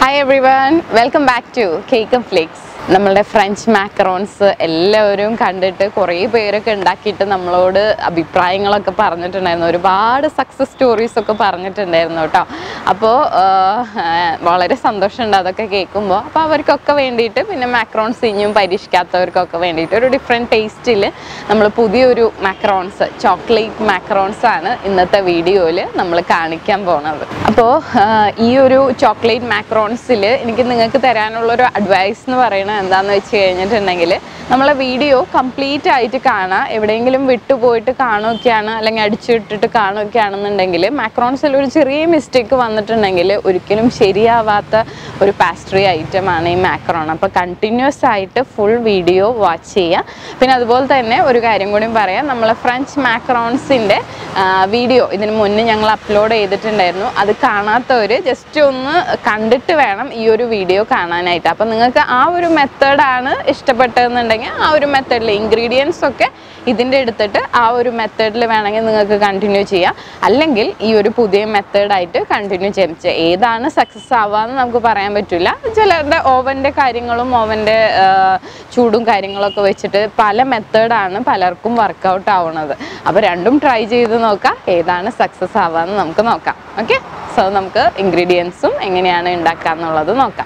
hi everyone welcome back to cake flicks നമ്മളുടെ French macarons എല്ലാവരും കണ്ടിട്ട് കുറേ പേരൊക്കെ ഉണ്ടാക്കിയിട്ട് നമ്മളോട് അഭിപ്രായങ്ങളൊക്കെ പറഞ്ഞിട്ടുണ്ടായിരുന്നു ഒരുപാട് സക്സസ് സ്റ്റോറീസ് ഒക്കെ പറഞ്ഞിട്ടുണ്ടായിരുന്നു കേട്ടോ അപ്പോൾ വളരെ സന്തോഷമുണ്ട് അതൊക്കെ കേൾക്കുമ്പോൾ അപ്പോൾ അവർക്കൊക്കെ വേണ്ടിയിട്ട് പിന്നെ മാക്രോൺസ് ഇനിയും പരീക്ഷിക്കാത്തവർക്കൊക്കെ വേണ്ടിയിട്ട് ഒരു ഡിഫറെൻറ്റ് ടേസ്റ്റിൽ നമ്മൾ പുതിയൊരു മാക്രോൺസ് ചോക്ലേറ്റ് മാക്രോൺസ് ആണ് ഇന്നത്തെ വീഡിയോയിൽ നമ്മൾ കാണിക്കാൻ പോണത് അപ്പോൾ ഈ ഒരു ചോക്ലേറ്റ് മാക്രോൺസിൽ എനിക്ക് നിങ്ങൾക്ക് തരാനുള്ളൊരു അഡ്വൈസ് എന്ന് പറയുന്നത് എന്താണെന്ന് വെച്ച് കഴിഞ്ഞിട്ടുണ്ടെങ്കിൽ നമ്മളെ വീഡിയോ കംപ്ലീറ്റ് ആയിട്ട് കാണാം എവിടെയെങ്കിലും വിട്ടുപോയിട്ട് കാണുകയൊക്കെയാണ് അല്ലെങ്കിൽ അടിച്ചിട്ടിട്ട് കാണുകയൊക്കെയാണെന്നുണ്ടെങ്കിൽ മാക്രോൺസിൽ ഒരു ചെറിയ മിസ്റ്റേക്ക് വന്നിട്ടുണ്ടെങ്കിൽ ഒരിക്കലും ശരിയാവാത്ത ഒരു പാസ്ട്രി ഐറ്റമാണ് ഈ മാക്രോൺ അപ്പോൾ കണ്ടിന്യൂസ് ആയിട്ട് ഫുൾ വീഡിയോ വാച്ച് ചെയ്യുക പിന്നെ അതുപോലെ തന്നെ ഒരു കാര്യം കൂടി പറയാം നമ്മളെ ഫ്രഞ്ച് മാക്രോൺസിൻ്റെ വീഡിയോ ഇതിന് മുന്നേ ഞങ്ങൾ അപ്ലോഡ് ചെയ്തിട്ടുണ്ടായിരുന്നു അത് കാണാത്തവർ ജസ്റ്റ് ഒന്ന് കണ്ടിട്ട് വേണം ഈ ഒരു വീഡിയോ കാണാനായിട്ട് അപ്പം നിങ്ങൾക്ക് ആ ഒരു മെത്തേഡാണ് ഇഷ്ടപ്പെട്ടതെന്നുണ്ടെങ്കിൽ ആ ഒരു മെത്തേഡിൽ ഇൻഗ്രീഡിയൻസ് ഒക്കെ ഇതിൻ്റെ എടുത്തിട്ട് ആ ഒരു മെത്തേഡിൽ വേണമെങ്കിൽ നിങ്ങൾക്ക് കണ്ടിന്യൂ ചെയ്യാം അല്ലെങ്കിൽ ഈ ഒരു പുതിയ മെത്തേഡായിട്ട് കണ്ടിന്യൂ ചെയ്യാം ചെ- ഏതാണ് സക്സസ് ആവാന്ന് നമുക്ക് പറയാൻ പറ്റില്ല ചിലരുടെ ഓവൻ്റെ കാര്യങ്ങളും ഓവൻ്റെ ചൂടും കാര്യങ്ങളൊക്കെ വെച്ചിട്ട് പല മെത്തേഡാണ് പലർക്കും വർക്കൗട്ട് ആവുന്നത് അപ്പോൾ രണ്ടും ട്രൈ ചെയ്ത് നോക്കാം ഏതാണ് സക്സസ് ആവാന്ന് നമുക്ക് നോക്കാം ഓക്കെ സോ നമുക്ക് ഇൻഗ്രീഡിയൻസും എങ്ങനെയാണ് ഉണ്ടാക്കുക എന്നുള്ളത് നോക്കാം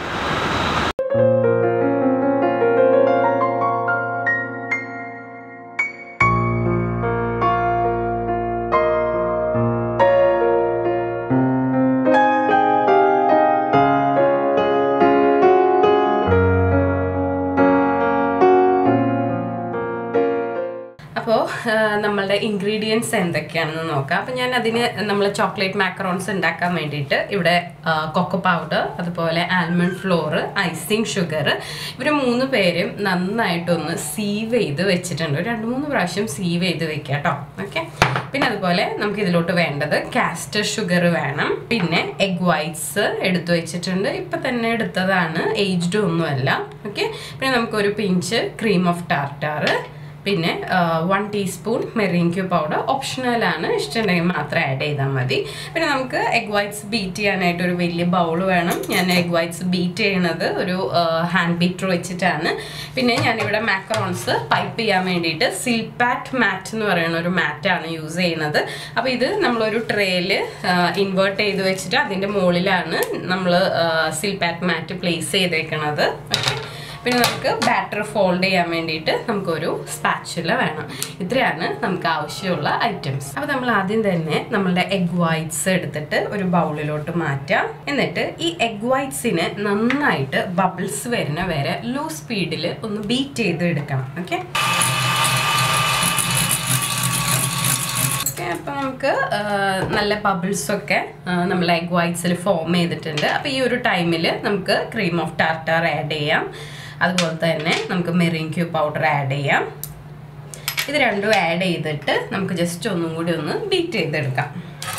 അപ്പോൾ നമ്മളുടെ ഇൻഗ്രീഡിയൻസ് എന്തൊക്കെയാണെന്ന് നോക്കാം അപ്പോൾ ഞാൻ അതിന് നമ്മൾ ചോക്ലേറ്റ് മാക്കറോൺസ് ഉണ്ടാക്കാൻ വേണ്ടിയിട്ട് ഇവിടെ കൊക്കോ പൗഡർ അതുപോലെ ആൽമണ്ട് ഫ്ലോർ ഐസിങ് ഷുഗർ ഇവർ മൂന്ന് പേരും നന്നായിട്ടൊന്ന് സീവ് ചെയ്ത് വെച്ചിട്ടുണ്ട് ഒരു രണ്ട് മൂന്ന് പ്രാവശ്യം സീവ് ചെയ്ത് വെക്കുക കേട്ടോ ഓക്കെ പിന്നെ അതുപോലെ നമുക്ക് ഇതിലോട്ട് വേണ്ടത് കാസ്റ്റർ ഷുഗർ വേണം പിന്നെ എഗ് വൈറ്റ്സ് എടുത്തു വെച്ചിട്ടുണ്ട് ഇപ്പം തന്നെ എടുത്തതാണ് ഏജ്ഡ് ഒന്നുമല്ല ഓക്കെ പിന്നെ നമുക്കൊരു പിഞ്ച് ക്രീം ഓഫ് ടാർട്ടാറ് പിന്നെ വൺ ടീസ്പൂൺ മെറിൻക്യൂ പൗഡർ ഓപ്ഷണലാണ് ഇഷ്ടമുണ്ടെങ്കിൽ മാത്രം ആഡ് ചെയ്താൽ മതി പിന്നെ നമുക്ക് എഗ് വൈറ്റ്സ് ബീറ്റ് ചെയ്യാനായിട്ട് ഒരു വലിയ ബൗൾ വേണം ഞാൻ എഗ് വൈറ്റ്സ് ബീറ്റ് ചെയ്യണത് ഒരു ഹാൻഡ് ബീറ്റർ വെച്ചിട്ടാണ് പിന്നെ ഞാനിവിടെ മാക്രോൺസ് പൈപ്പ് ചെയ്യാൻ വേണ്ടിയിട്ട് സിൽപാറ്റ് മാറ്റ് എന്ന് പറയുന്ന ഒരു മാറ്റാണ് യൂസ് ചെയ്യുന്നത് അപ്പോൾ ഇത് നമ്മളൊരു ട്രേയിൽ ഇൻവേർട്ട് ചെയ്ത് വെച്ചിട്ട് അതിൻ്റെ മുകളിലാണ് നമ്മൾ സിൽപാറ്റ് മാറ്റ് പ്ലേസ് ചെയ്തേക്കണത് ഓക്കെ പിന്നെ നമുക്ക് ബാറ്റർ ഫോൾഡ് ചെയ്യാൻ വേണ്ടിയിട്ട് നമുക്കൊരു സ്പാച്ചുല വേണം ഇത്രയാണ് നമുക്ക് ആവശ്യമുള്ള ഐറ്റംസ് അപ്പോൾ നമ്മൾ ആദ്യം തന്നെ നമ്മളുടെ എഗ് വൈറ്റ്സ് എടുത്തിട്ട് ഒരു ബൗളിലോട്ട് മാറ്റാം എന്നിട്ട് ഈ എഗ് വൈറ്റ്സിന് നന്നായിട്ട് ബബിൾസ് വരുന്ന വരെ ലോ സ്പീഡിൽ ഒന്ന് ബീറ്റ് ചെയ്ത് എടുക്കണം ഓക്കെ അപ്പോൾ നമുക്ക് ആ, നല്ല ബബിൾസ് ഒക്കെ നമ്മൾ എഗ് വൈറ്റ്സിൽ ഫോം ചെയ്തിട്ടുണ്ട് അപ്പോൾ ഈ ഒരു ടൈമിൽ നമുക്ക് ക്രീം ഓഫ് ടാർട്ടാർ ആഡ് ചെയ്യാം അതുപോലെ തന്നെ നമുക്ക് മെറിൻ ക്യൂ പൗഡർ ആഡ് ചെയ്യാം ഇത് രണ്ടും ആഡ് ചെയ്തിട്ട് നമുക്ക് ജസ്റ്റ് ഒന്നും കൂടി ഒന്ന് ബീറ്റ് ചെയ്തെടുക്കാം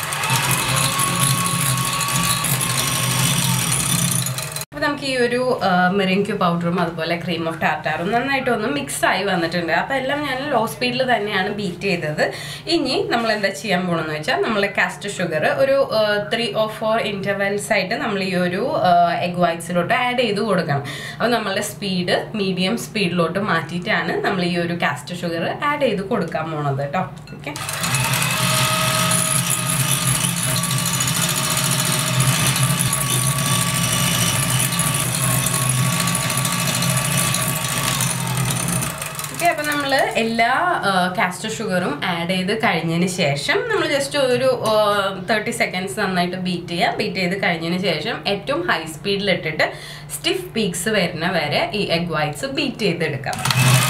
അപ്പോൾ നമുക്ക് ഈ ഒരു മെറിൻക്യൂ പൗഡറും അതുപോലെ ക്രീം ഓഫ് ടാറ്റാറും നന്നായിട്ട് ഒന്ന് മിക്സ് ആയി വന്നിട്ടുണ്ട് അപ്പോൾ എല്ലാം ഞാൻ ലോ സ്പീഡിൽ തന്നെയാണ് ബീറ്റ് ചെയ്തത് ഇനി നമ്മൾ എന്താ ചെയ്യാൻ പോകണമെന്ന് വെച്ചാൽ നമ്മൾ കാസ്റ്റ് ഷുഗർ ഒരു ത്രീ ഓർ ഫോർ ഇൻ്റർവെൽസ് ആയിട്ട് നമ്മൾ ഈ ഒരു എഗ് വൈറ്റ്സിലോട്ട് ആഡ് ചെയ്ത് കൊടുക്കണം അപ്പോൾ നമ്മളുടെ സ്പീഡ് മീഡിയം സ്പീഡിലോട്ട് മാറ്റിയിട്ടാണ് നമ്മൾ ഈ ഒരു കാസ്റ്റ് ഷുഗർ ആഡ് ചെയ്ത് കൊടുക്കാൻ പോണത് കേട്ടോ ഓക്കെ ഓക്കെ അപ്പം നമ്മൾ എല്ലാ കാസ്റ്റർ ഷുഗറും ആഡ് ചെയ്ത് കഴിഞ്ഞതിന് ശേഷം നമ്മൾ ജസ്റ്റ് ഒരു തേർട്ടി സെക്കൻഡ്സ് നന്നായിട്ട് ബീറ്റ് ചെയ്യുക ബീറ്റ് ചെയ്ത് കഴിഞ്ഞതിന് ശേഷം ഏറ്റവും ഹൈ സ്പീഡിൽ ഇട്ടിട്ട് സ്റ്റിഫ് പീക്സ് വരുന്ന വരെ ഈ എഗ് വൈറ്റ്സ് ബീറ്റ് ചെയ്തെടുക്കാം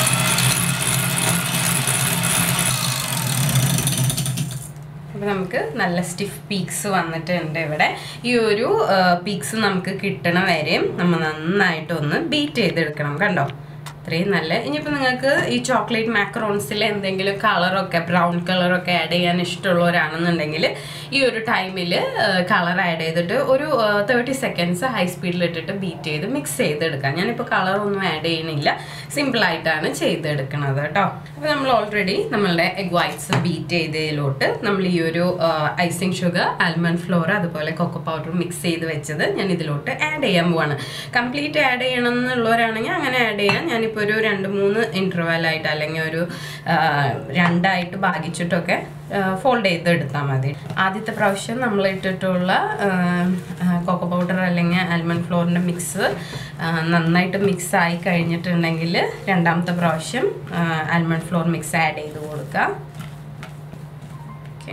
അപ്പോൾ നമുക്ക് നല്ല സ്റ്റിഫ് പീക്സ് വന്നിട്ടുണ്ട് ഇവിടെ ഈ ഒരു പീക്സ് നമുക്ക് കിട്ടണ വരെയും നമ്മൾ നന്നായിട്ടൊന്ന് ബീറ്റ് ചെയ്തെടുക്കണം കണ്ടോ അത്രയും നല്ല ഇനിയിപ്പോൾ നിങ്ങൾക്ക് ഈ ചോക്ലേറ്റ് മാക്രോൺസിൽ എന്തെങ്കിലും കളറൊക്കെ ബ്രൗൺ കളറൊക്കെ ആഡ് ചെയ്യാൻ ഇഷ്ടമുള്ളവരാണെന്നുണ്ടെങ്കിൽ ഈ ഒരു ടൈമിൽ കളർ ആഡ് ചെയ്തിട്ട് ഒരു തേർട്ടി സെക്കൻഡ്സ് ഹൈ സ്പീഡിൽ ഇട്ടിട്ട് ബീറ്റ് ചെയ്ത് മിക്സ് ചെയ്തെടുക്കാം ഞാനിപ്പോൾ കളറൊന്നും ആഡ് ചെയ്യണില്ല സിമ്പിളായിട്ടാണ് ചെയ്തെടുക്കുന്നത് കേട്ടോ അപ്പോൾ നമ്മൾ ഓൾറെഡി നമ്മളുടെ എഗ് വൈറ്റ്സ് ബീറ്റ് ചെയ്തതിലോട്ട് നമ്മൾ ഈ ഒരു ഐസിങ് ഷുഗർ ആൽമണ്ട് ഫ്ലോർ അതുപോലെ കൊക്കോ പൗഡർ മിക്സ് ചെയ്ത് വെച്ചത് ഞാൻ ഇതിലോട്ട് ആഡ് ചെയ്യാൻ പോവാണ് കംപ്ലീറ്റ് ആഡ് ചെയ്യണം എന്നുള്ളവരാണെങ്കിൽ അങ്ങനെ ആഡ് ചെയ്യാം ഞാനിപ്പോൾ ഒരു രണ്ട് മൂന്ന് ഇൻ്റർവെലായിട്ട് അല്ലെങ്കിൽ ഒരു ആ, രണ്ടായിട്ട് ഭാഗിച്ചിട്ടൊക്കെ ഫോൾഡ് ചെയ്ത് എടുത്താൽ മതി ആദ്യത്തെ പ്രാവശ്യം നമ്മൾ ഇട്ടിട്ടുള്ള കൊക്കോ പൗഡർ അല്ലെങ്കിൽ ആൽമണ്ട് ഫ്ലോറിൻ്റെ മിക്സ് നന്നായിട്ട് മിക്സ് ആയി കഴിഞ്ഞിട്ടുണ്ടെങ്കിൽ രണ്ടാമത്തെ പ്രാവശ്യം ആൽമണ്ട് ഫ്ലോർ മിക്സ് ആഡ് ചെയ്ത് കൊടുക്കാം ഓക്കെ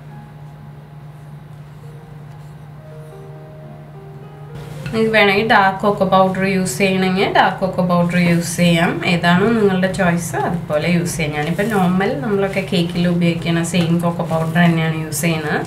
നിങ്ങൾക്ക് വേണമെങ്കിൽ ഡാർക്ക് കൊക്കോ പൗഡർ യൂസ് ചെയ്യണമെങ്കിൽ ഡാർക്ക് കൊക്കോ പൗഡർ യൂസ് ചെയ്യാം ഏതാണോ നിങ്ങളുടെ ചോയ്സ് അതുപോലെ യൂസ് ചെയ്യാം ഞാനിപ്പോൾ നോർമൽ നമ്മളൊക്കെ കേക്കിൽ ഉപയോഗിക്കുന്ന സെയിം കൊക്കോ പൗഡർ തന്നെയാണ് യൂസ് ചെയ്യുന്നത്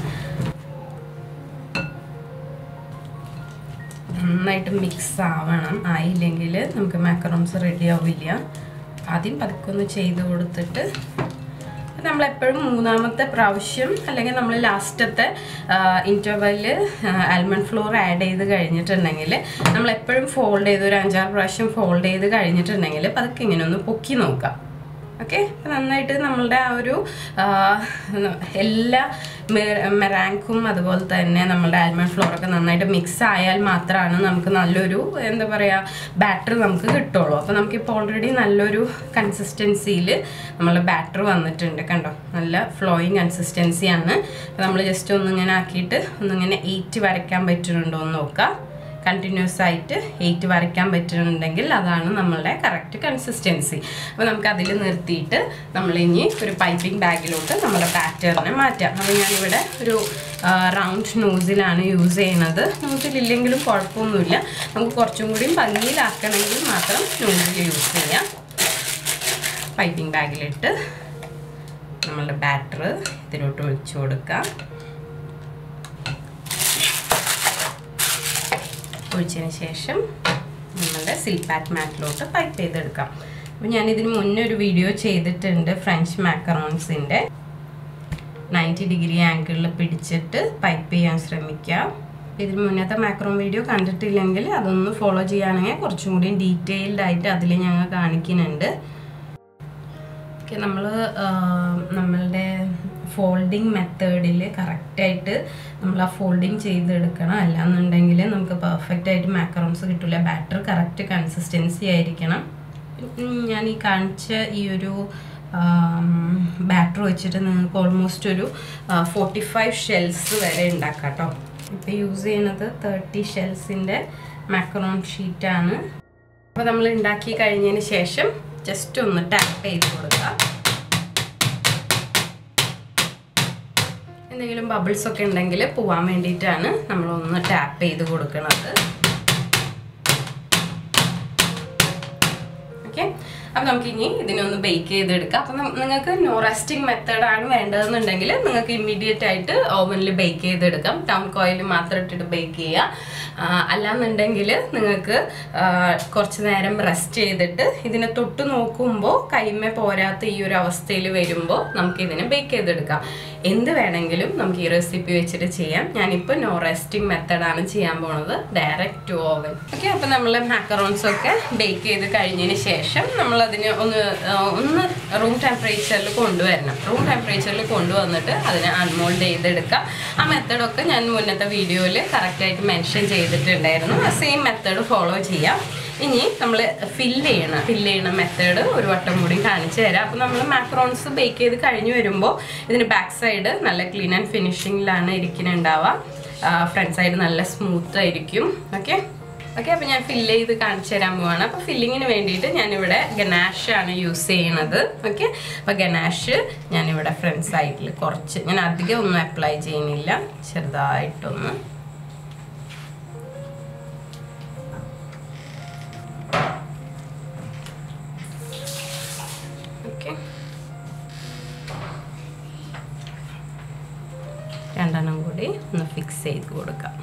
നന്നായിട്ട് മിക്സ് ആവണം ആയില്ലെങ്കിൽ നമുക്ക് മാക്കറോൺസ് റെഡി ആവില്ല ആദ്യം പതുക്കെ ഒന്ന് ചെയ്ത് കൊടുത്തിട്ട് നമ്മൾ എപ്പോഴും മൂന്നാമത്തെ പ്രാവശ്യം അല്ലെങ്കിൽ നമ്മൾ ലാസ്റ്റത്തെ ഇൻ്റർവെല്ലിൽ ആൽമണ്ട് ഫ്ലോർ ആഡ് ചെയ്ത് കഴിഞ്ഞിട്ടുണ്ടെങ്കിൽ നമ്മൾ എപ്പോഴും ഫോൾഡ് ചെയ്ത് ഒരു അഞ്ചാറ് പ്രാവശ്യം ഫോൾഡ് ചെയ്ത് കഴിഞ്ഞിട്ടുണ്ടെങ്കിൽ പതുക്കെ ഇങ്ങനെ ഒന്ന് പൊക്കി നോക്കാം ഓക്കെ നന്നായിട്ട് നമ്മളുടെ ആ ഒരു ആ, എല്ലാ മെറാങ്കും അതുപോലെ തന്നെ നമ്മളുടെ ആൽമണ്ട് ഫ്ലോറൊക്കെ നന്നായിട്ട് മിക്സ് ആയാൽ മാത്രമാണ് നമുക്ക് നല്ലൊരു എന്താ പറയുക ബാറ്റർ നമുക്ക് കിട്ടുള്ളൂ അപ്പോൾ നമുക്കിപ്പോൾ ഓൾറെഡി നല്ലൊരു കൺസിസ്റ്റൻസിയിൽ നമ്മളുടെ ബാറ്റർ വന്നിട്ടുണ്ട് കണ്ടോ നല്ല ഫ്ലോയിങ് കൺസിസ്റ്റൻസിയാണ് അപ്പോൾ നമ്മൾ ജസ്റ്റ് ഒന്നിങ്ങനെ ആക്കിയിട്ട് ഒന്നിങ്ങനെ എയ്റ്റ് വരയ്ക്കാൻ പറ്റുന്നുണ്ടോ എന്ന് നോക്കാം കണ്ടിന്യൂസ് ആയിട്ട് എയ്റ്റ് വരയ്ക്കാൻ പറ്റുന്നുണ്ടെങ്കിൽ അതാണ് നമ്മളുടെ കറക്റ്റ് കൺസിസ്റ്റൻസി അപ്പോൾ നമുക്ക് അതിൽ നിർത്തിയിട്ട് നമ്മൾ ഇനി ഒരു പൈപ്പിംഗ് ബാഗിലോട്ട് നമ്മുടെ പാറ്റേണിനെ മാറ്റാം അപ്പോൾ ഞാനിവിടെ ഒരു റൗണ്ട് നോസിലാണ് യൂസ് ചെയ്യുന്നത് നോസിലില്ലെങ്കിലും കുഴപ്പമൊന്നുമില്ല നമുക്ക് കുറച്ചും കൂടിയും ഭംഗിയിലാക്കണമെങ്കിൽ മാത്രം നോസിൽ യൂസ് ചെയ്യാം പൈപ്പിംഗ് ബാഗിലിട്ട് നമ്മളുടെ ബാറ്റർ ഇതിലോട്ട് ഒഴിച്ചു കൊടുക്കാം ഒഴിച്ചതിന് ശേഷം നമ്മളുടെ സിൽപാറ്റ് മാറ്റിലോട്ട് പൈപ്പ് ചെയ്തെടുക്കാം അപ്പോൾ ഞാൻ ഇതിന് മുന്നേ ഒരു വീഡിയോ ചെയ്തിട്ടുണ്ട് ഫ്രഞ്ച് മാക്കറോൺസിൻ്റെ നയൻറ്റി ഡിഗ്രി ആംഗിളിൽ പിടിച്ചിട്ട് പൈപ്പ് ചെയ്യാൻ ശ്രമിക്കുക ഇതിന് മുന്നത്തെ മാക്രോൺ വീഡിയോ കണ്ടിട്ടില്ലെങ്കിൽ അതൊന്ന് ഫോളോ ചെയ്യുകയാണെങ്കിൽ കുറച്ചും കൂടി ഡീറ്റെയിൽഡ് ആയിട്ട് അതിൽ ഞങ്ങൾ കാണിക്കുന്നുണ്ട് ഓക്കെ നമ്മൾ നമ്മളുടെ ഫോൾഡിങ് മെത്തേഡിൽ കറക്റ്റായിട്ട് നമ്മൾ ആ ഫോൾഡിങ് ചെയ്തെടുക്കണം അല്ലാന്നുണ്ടെങ്കിൽ നമുക്ക് പെർഫെക്റ്റ് ആയിട്ട് മാക്കറോൺസ് കിട്ടില്ല ബാറ്റർ കറക്റ്റ് കൺസിസ്റ്റൻസി ആയിരിക്കണം ഉം, ഞാൻ ഈ കാണിച്ച ഈ ഒരു ബാറ്റർ വെച്ചിട്ട് നിങ്ങൾക്ക് ഓൾമോസ്റ്റ് ഒരു ഫോർട്ടി ഫൈവ് ഷെൽസ് വരെ ഉണ്ടാക്കാം കേട്ടോ ഇപ്പോൾ യൂസ് ചെയ്യുന്നത് തേർട്ടി ഷെൽസിൻ്റെ മാക്കറോൺ ഷീറ്റാണ് അപ്പോൾ നമ്മൾ ഉണ്ടാക്കി കഴിഞ്ഞതിന് ശേഷം ജസ്റ്റ് ഒന്ന് ടാപ്പ് ചെയ്ത് കൊടുക്കുക എന്തെങ്കിലും ബബിൾസ് ഒക്കെ ഉണ്ടെങ്കിൽ പോവാൻ വേണ്ടിയിട്ടാണ് നമ്മളൊന്ന് ടാപ്പ് ചെയ്ത് കൊടുക്കുന്നത് ഓക്കെ അപ്പം നമുക്ക് ഇനി ഇതിനൊന്ന് ബേക്ക് ചെയ്തെടുക്കാം അപ്പം നം- നിങ്ങൾക്ക് നോ റെസ്റ്റിംഗ് മെത്തേഡാണ് വേണ്ടതെന്നുണ്ടെങ്കിൽ നിങ്ങൾക്ക് ഇമ്മീഡിയറ്റ് ആയിട്ട് ഓവനിൽ ബേക്ക് ചെയ്തെടുക്കാം ടൗൺ കോയിൽ മാത്രം ഇട്ടിട്ട് ബേക്ക് ചെയ്യുക ആ, അല്ലാന്നുണ്ടെങ്കിൽ നിങ്ങൾക്ക് ആ, കുറച്ച് നേരം റെസ്റ്റ് ചെയ്തിട്ട് ഇതിനെ തൊട്ട് നോക്കുമ്പോൾ കൈമേ പോരാത്ത ഈ ഒരു അവസ്ഥയിൽ വരുമ്പോൾ നമുക്ക് ഇതിനെ ബേക്ക് ചെയ്തെടുക്കാം എന്ത് വേണമെങ്കിലും നമുക്ക് ഈ റെസിപ്പി വെച്ചിട്ട് ചെയ്യാം ഞാനിപ്പോൾ നോ റെസ്റ്റിംഗ് മെത്തഡാണ് ചെയ്യാൻ പോണത് ഡയറക്റ്റ് ടു ഓവൻ ഓക്കെ അപ്പോൾ നമ്മൾ മാക്കറോൺസ് ഒക്കെ ബേക്ക് ചെയ്ത് കഴിഞ്ഞതിന് ശേഷം നമ്മൾ അതിന് ഒന്ന് ആ, ഒന്ന് റൂം ടെമ്പറേച്ചറിൽ കൊണ്ടുവരണം റൂം ടെമ്പറേച്ചറിൽ കൊണ്ടുവന്നിട്ട് അതിനെ അൺമോൾഡ് ചെയ്തെടുക്കാം ആ മെത്തഡൊക്കെ ഞാൻ മുന്നത്തെ വീഡിയോയിൽ കറക്റ്റായിട്ട് മെൻഷൻ ചെയ്തിട്ടുണ്ടായിരുന്നു ആ സെയിം മെത്തേഡ് ഫോളോ ചെയ്യാം ഇനി നമ്മൾ ഫില്ല് ചെയ്യണം ഫില്ല് ചെയ്യണ മെത്തേഡ് ഒരു വട്ടം കൂടി കാണിച്ചു തരാം അപ്പോൾ നമ്മൾ മാക്രോൺസ് ബേക്ക് ചെയ്ത് കഴിഞ്ഞ് വരുമ്പോൾ ഇതിന് ബാക്ക് സൈഡ് നല്ല ക്ലീൻ ആൻഡ് ഫിനിഷിങ്ങിലാണ് ഇരിക്കുന്നുണ്ടാവുക ഫ്രണ്ട് സൈഡ് നല്ല സ്മൂത്ത് ആയിരിക്കും ഓക്കെ ഓക്കെ അപ്പോൾ ഞാൻ ഫില്ല് ചെയ്ത് കാണിച്ചു തരാൻ പോവാണ് അപ്പോൾ ഫില്ലിങ്ങിന് വേണ്ടിയിട്ട് ഞാനിവിടെ ഗനാഷ് ആണ് യൂസ് ചെയ്യണത് ഓക്കെ അപ്പോൾ ഗനാഷ് ഞാനിവിടെ ഫ്രണ്ട് സൈഡിൽ കുറച്ച് ഞാൻ അധികം ഒന്നും അപ്ലൈ ചെയ്യുന്നില്ല ചെറുതായിട്ടൊന്ന് ഓക്കെ രണ്ടെണ്ണം കൂടി ഒന്ന് ഫിക്സ് ചെയ്ത് കൊടുക്കാം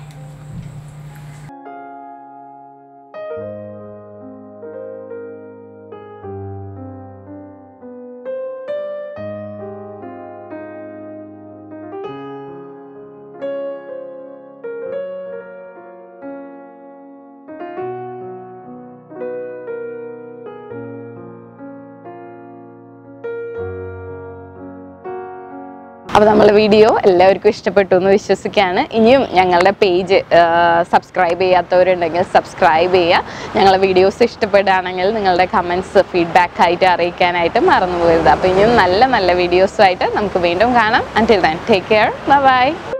അപ്പോൾ നമ്മളെ വീഡിയോ എല്ലാവർക്കും ഇഷ്ടപ്പെട്ടു എന്ന് വിശ്വസിക്കുകയാണ് ഇനിയും ഞങ്ങളുടെ പേജ് സബ്സ്ക്രൈബ് ചെയ്യാത്തവരുണ്ടെങ്കിൽ സബ്സ്ക്രൈബ് ചെയ്യുക ഞങ്ങളുടെ വീഡിയോസ് ഇഷ്ടപ്പെടുകയാണെങ്കിൽ നിങ്ങളുടെ കമൻസ് ഫീഡ്ബാക്ക് ആയിട്ട് അറിയിക്കാനായിട്ട് മറന്നു പോകരുത് അപ്പോൾ ഇനിയും നല്ല നല്ല വീഡിയോസുമായിട്ട് നമുക്ക് വീണ്ടും കാണാം until then take care by